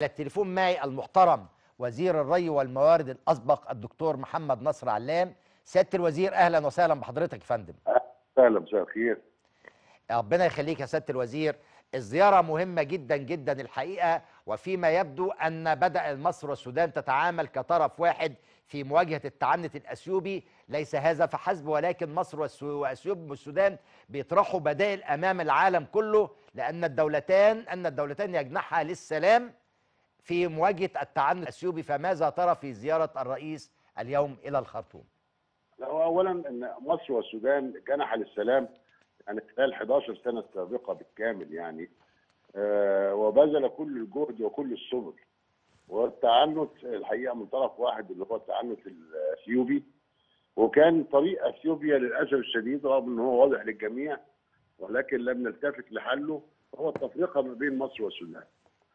التليفون معي المحترم وزير الري والموارد الاسبق الدكتور محمد نصر علام سياده الوزير اهلا وسهلا بحضرتك يا فندم اهلا مساء الخير ربنا يخليك يا سياده الوزير الزياره مهمه جدا جدا الحقيقه وفيما يبدو ان بدا مصر والسودان تتعامل كطرف واحد في مواجهه التعنت الاثيوبي ليس هذا فحسب ولكن مصر والسو- واثيوبيا والسودان بيطرحوا بدائل امام العالم كله لان الدولتان ان الدولتان يجنحا للسلام في مواجهه التعنت الاثيوبي فماذا ترى في زياره الرئيس اليوم الى الخرطوم لا، هو اولا ان مصر والسودان جنح للسلام يعني خلال 11 سنه السابقه بالكامل يعني آه وبذل كل الجهد وكل السبل والتعنت الحقيقه من طرف واحد اللي هو التعنت الاثيوبي وكان طريق اثيوبيا للاسف الشديد رغم ان هو واضح للجميع ولكن لم نلتفت لحله هو التفرقه ما بين مصر والسودان.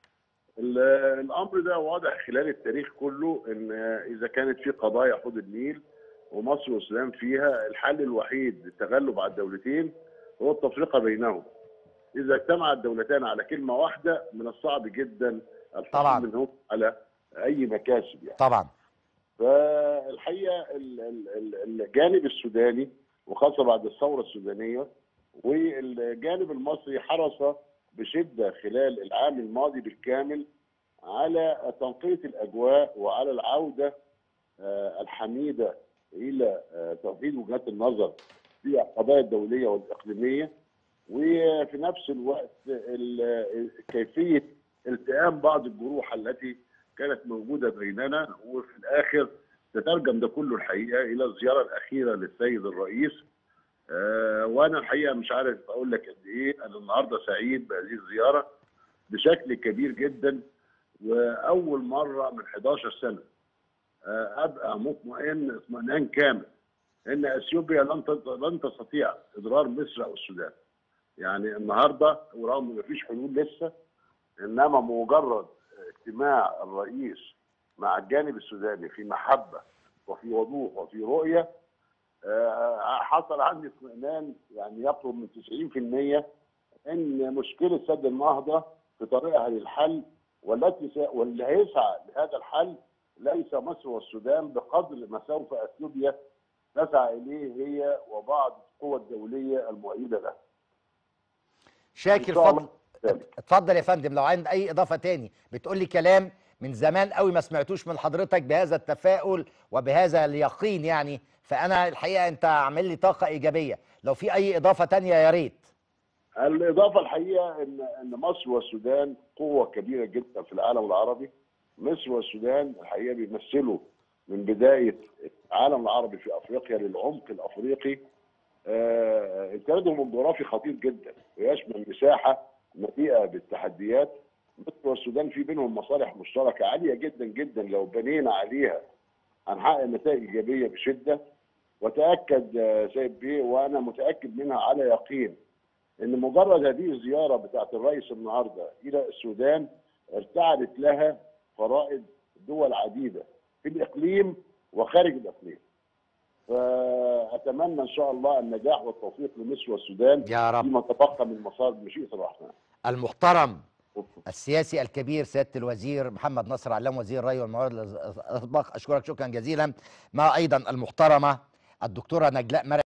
ال- الامر ده واضح خلال التاريخ كله ان اذا كانت في قضايا حوض النيل ومصر والسودان فيها الحل الوحيد للتغلب على الدولتين هو التفرقه بينهم. اذا اجتمع الدولتان على كلمه واحده من الصعب جدا طبعاً. الحصول منهم على اي مكاسب يعني. طبعا فالحقيقه ال- ال- ال- الجانب السوداني وخاصه بعد الثوره السودانيه والجانب المصري حرص بشده خلال العام الماضي بالكامل على تنقيه الاجواء وعلى العوده آه، الحميده الى آه، توحيد وجهات النظر في القضايا الدوليه والاقليميه وفي نفس الوقت ال- كيفيه التئام بعض الجروح التي كانت موجوده بيننا وفي الاخر تترجم ده كله الحقيقه الى الزياره الاخيره للسيد الرئيس آه وانا الحقيقه مش عارف اقول لك قد ايه انا النهارده سعيد بهذه الزياره بشكل كبير جدا واول مره من 11 سنه آه ابقى مطمئن اطمئنان كامل ان اثيوبيا لن تت- لن تستطيع اضرار مصر او السودان. يعني النهارده ورغم ما فيش حلول لسه انما مجرد اجتماع الرئيس مع الجانب السوداني في محبه وفي وضوح وفي رؤيه آه، حصل عندي اطمئنان يعني يقرب من 90% ان مشكله سد النهضه في طريقها للحل والتي س- واللي هيسعى لهذا الحل ليس مصر والسودان بقدر ما سوف اثيوبيا تسعى اليه هي وبعض القوى الدوليه المؤيده لها. شاكر إن شاء الله فضل ذلك. اتفضل يا فندم لو عند اي اضافه تاني بتقول لي كلام من زمان قوي ما سمعتوش من حضرتك بهذا التفاؤل وبهذا اليقين يعني فانا الحقيقه انت عامل لي طاقه ايجابيه لو في اي اضافه تانية يا ريت الاضافه الحقيقه ان ان مصر والسودان قوه كبيره جدا في العالم العربي مصر والسودان الحقيقه بيمثلوا من بدايه العالم العربي في افريقيا للعمق الافريقي آه، امتدادهم الجغرافي خطير جدا ويشمل مساحه مليئه بالتحديات مصر والسودان في بينهم مصالح مشتركه عاليه جدا جدا لو بنينا عليها هنحقق نتائج ايجابيه بشده وتاكد آه، سيد بيه وانا متاكد منها على يقين ان مجرد هذه الزياره بتاعت الرئيس النهارده الى السودان ارتعدت لها فرائض دول عديده في الاقليم وخارج الاقليم. فاتمنى ان شاء الله النجاح والتوفيق لمصر والسودان يا رب فيما تبقى من مسار مشيئه الرحمن. المحترم السياسي الكبير سياده الوزير محمد نصر علام وزير الري والموارد الاسبق اشكرك شكرا جزيلا مع ايضا المحترمه الدكتوره نجلاء مرعي